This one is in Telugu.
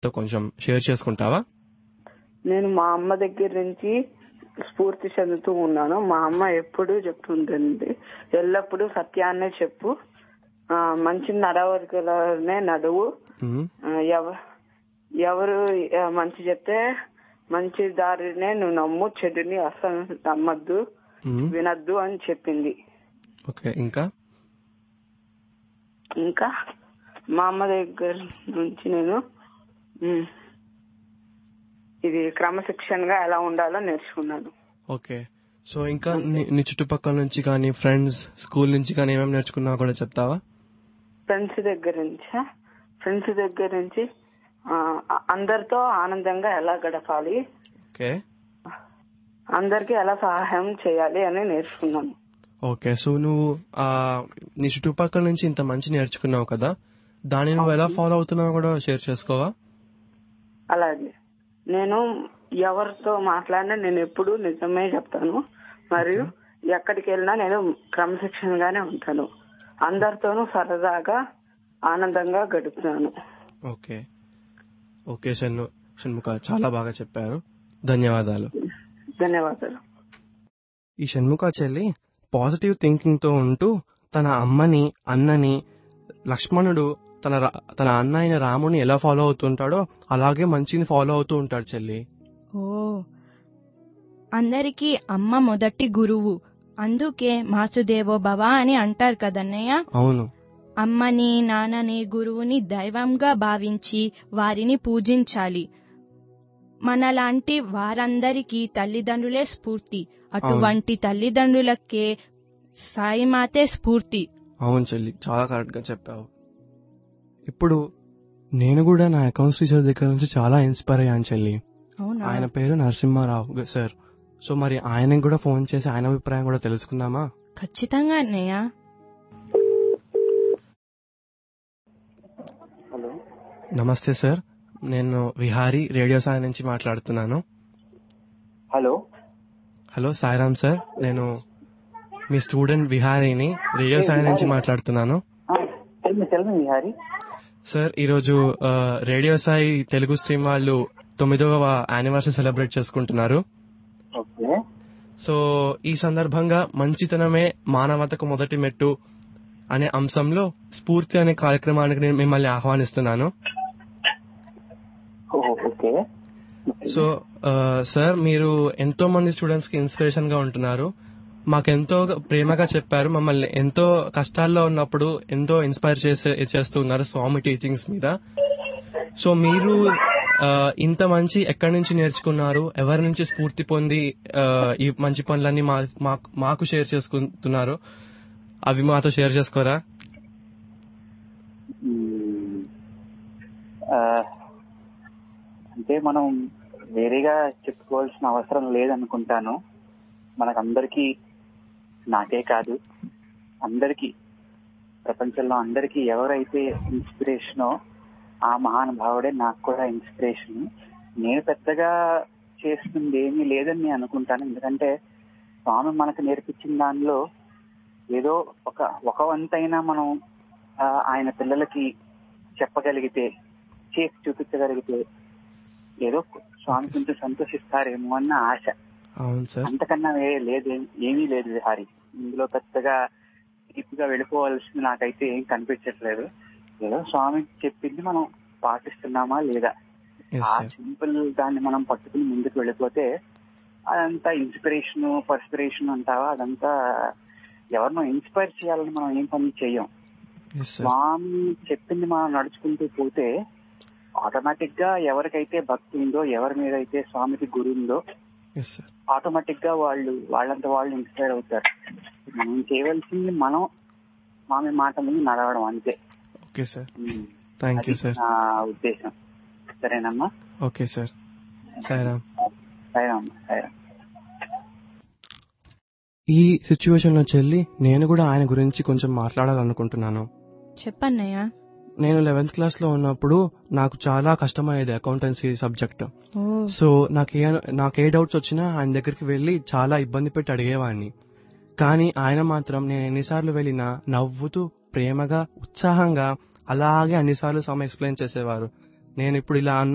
తో కొంచెం షేర్ చేసుకుంటావా నేను మా అమ్మ దగ్గర నుంచి స్ఫూర్తి చెందుతూ ఉన్నాను మా అమ్మ ఎప్పుడూ చెప్తుంటుంది ఎల్లప్పుడూ సత్యాన్నే చెప్పు ఆ, మంచి నడవడికలనే నడువు మ్మ్. ఆ, ఎవ- ఎవరు ఆ, మంచి చెప్తే మంచి దారినే నువ్వు నమ్ము చెడుని అసలు నమ్మద్దు మ్మ్. వినద్దు అని చెప్పింది ఓకే ఇంకా ఇంకా మా అమ్మ దగ్గర నుంచి నేను ఉమ్, ఇది క్రమశిక్షణగా ఎలా ఉండాలో నేర్చుకున్నాను ఓకే సో ఇంకా నీ- నీ చుట్టుపక్కల నుంచి కానీ ఫ్రెండ్స్ స్కూల్ నుంచి కానీ ఏమేమి నేర్చుకున్నావో కూడా చెప్తావా ఫ్రెండ్స్ దగ్గర నుంచి ఫ్రెండ్స్ దగ్గర నుంచి ఆ, అందరితో ఆనందంగా ఎలా గడపాలి ఓకే అందరికి ఎలా సహాయం చేయాలి అని నేర్చుకున్నాను ఓకే సో నువ్వు ఆ నీ చుట్టుపక్కల నుంచి ఇంత మంచి నేర్చుకున్నావు కదా దాన్ని నువ్వు ఎలా ఫాలో అవుతున్నావో కూడా షేర్ చేసుకోవా అలాగే నేను ఎవరితో మాట్లాడినా నేను ఎప్పుడూ నిజమే చెప్తాను మరియు ఎక్కడికి వెళ్ళినా నేను క్రమశిక్షణగానే ఉంటాను అందరితోనూ సరదాగా ఆనందంగా గడుపుతాను ఓకే ఓకే షణ్ము షణ్ముఖ చాలా బాగా చెప్పారు ధన్యవాదాలు ధన్యవాదాలు ఈ షణ్ముఖ చెల్లి పాజిటివ్ థింకింగ్ తో ఉంటూ తన అమ్మని అన్నని లక్ష్మణుడు తన రా- తన అన్న అయిన రాముని ఎలా ఫాలో అవుతుంటాడో అలాగే మంచిని ఫాలో అవుతూ ఉంటాడు చెల్లి ఓ అందరికీ అమ్మ మొదటి గురువు అందుకే మాసుదేవో భవ అని అంటారు కదన్నయ్య అవును అమ్మని నాన్నని గురువుని దైవంగా భావించి వారిని పూజించాలి మనలాంటి వారందరికీ తల్లిదండ్రులే స్ఫూర్తి అటువంటి తల్లిదండ్రులకే సాయిమాతే స్ఫూర్తి అవును చెల్లి చాలా కరెక్ట్ గా చెప్పావు ఇప్పుడు నేను కూడా నా అకౌంట్స్ టీచర్ దగ్గర నుంచి చాలా ఇన్స్పైర్ అయ్యాను చెల్లి అవునా ఆయన పేరు నరసింహారావు గ- సార్ సో మరి ఆయనకి కూడా ఫోన్ చేసి ఆయన అభిప్రాయం కూడా తెలుసుకుందామా ఖచ్చితంగా అన్నయ్య హలో నమస్తే సార్ నేను విహారీ రేడియో సాయి నుంచి మాట్లాడుతున్నాను హలో హలో సాయిరామ్ సార్ నేను మీ స్టూడెంట్ విహారీని రేడియో సాయి నుంచి మాట్లాడుతున్నాను తెల్మి తెల్మి విహారి సార్ ఈరోజు ఆ, రేడియో సాయి తెలుగు స్ట్రీమ్ వాళ్ళు తొమ్మిదవ యానివర్సరీ సెలబ్రేట్ చేసుకుంటున్నారు ఓకే సో ఈ సందర్భంగా మంచితనమే మానవతకు మొదటి మెట్టు అనే అంశంలో స్ఫూర్తి అనే కార్యక్రమానికి నేను మిమ్మల్ని ఆహ్వానిస్తున్నాను ఓ, ఓకే సో ఆ, సార్ మీరు ఎంతో మంది స్టూడెంట్స్ కి ఇన్స్పిరేషన్ గా ఉంటున్నారు మాకెంతో ప్రేమగా చెప్పారు మమ్మల్ని ఎంతో కష్టాల్లో ఉన్నప్పుడు ఎంతో ఇన్స్పైర్ చేసే చేస్తూ ఉన్నారు స్వామి టీచింగ్స్ మీద సో మీరు ఆ, ఇంత మంచి ఎక్కడి నుంచి నేర్చుకున్నారు ఎవరి నుంచి స్ఫూర్తి పొంది ఆ, ఈ మంచి పనులన్నీ మా మాకు- మాకు షేర్ చేసుకుంటున్నారు అవి మాతో షేర్ చేసుకోరా మ్మ్. ఆ, అంటే మనం వేరేగా చెప్పుకోవాల్సిన అవసరం లేదనుకుంటాను మనకందరికీ నాకే కాదు అందరికీ ప్రపంచంలో అందరికీ ఎవరైతే ఇన్స్పిరేషనో ఆ మహానుభావుడే నాకు కూడా ఇన్స్పిరేషన్ నేను పెద్దగా చేస్తుంది ఏమీ లేదని నేను అనుకుంటాను ఎందుకంటే స్వామి మనకు నేర్పించిన దానిలో ఏదో ఒక ఒక వంతైనా మనం ఆ, ఆయన పిల్లలకి చెప్పగలిగితే చేసి చూపించగలిగితే ఏదో స్వామి కొంచెం సంతోషిస్తారేమో అన్న ఆశ అవును సార్ అంతకన్నా వే- లేదు ఏమీ లేదు విహారి ఇందులో పెద్దగా డీప్గా వెళ్ళిపోవాల్సింది నాకైతే ఏం కనిపించట్లేదు ఏదో స్వామి చెప్పింది మనం పాటిస్తున్నామా లేదా ఎస్ ఆ సార్ సింపుల్ దాన్ని మనం పట్టుకుని ముందుకు వెళ్ళిపోతే అదంతా ఇన్స్పిరేషన్ పర్స్పిరేషన్ అంటావా అదంతా ఎవరినో ఇన్స్పైర్ చేయాలని మనం ఏం పని చెయ్యం ఎస్ సార్ స్వామి చెప్పింది మనం నడుచుకుంటూ పోతే ఆటోమేటిక్ గా ఎవరికైతే భక్తి ఉందో ఎవరి మీద అయితే స్వామికి గురి ఉందో ఎస్ సార్ ఆటోమేటిక్ గా వాళ్ళు వాళ్ళంతా వాళ్ళు ఇన్స్పైర్ అవుతారు మనం చేయవలసింది మనం స్వామి మాట మీద నడవడం అంతే okay sir um. Thank you అది సార్ నా ఉద్దేశం సరేనమ్మా ఓకే సార్ సాయిరామ్ సరేనమ్మా సరే ఈ సిచ్యువేషన్ లో చెల్లి నేను కూడా ఆయన గురించి కొంచెం మాట్లాడాలనుకుంటున్నాను చెప్పన్నయ్య నేను లెవెన్త్ క్లాస్ లో ఉన్నప్పుడు నాకు చాలా కష్టమయ్యేది అకౌంటెన్సీ సబ్జెక్ట్ ఓ సో నాకు ఏ నాకు ఏ డౌట్స్ వచ్చినా ఆయన దగ్గరికి వెళ్ళి చాలా ఇబ్బంది పెట్టి అడిగేవాడిని కానీ ఆయన మాత్రం నేను ఎన్నిసార్లు వెళ్ళినా నవ్వుతూ ప్రేమగా ఉత్సాహంగా అలాగే అన్నిసార్లు సమ ఎక్స్ప్లెయిన్ చేసేవారు నేను ఇప్పుడు ఇలా అన్న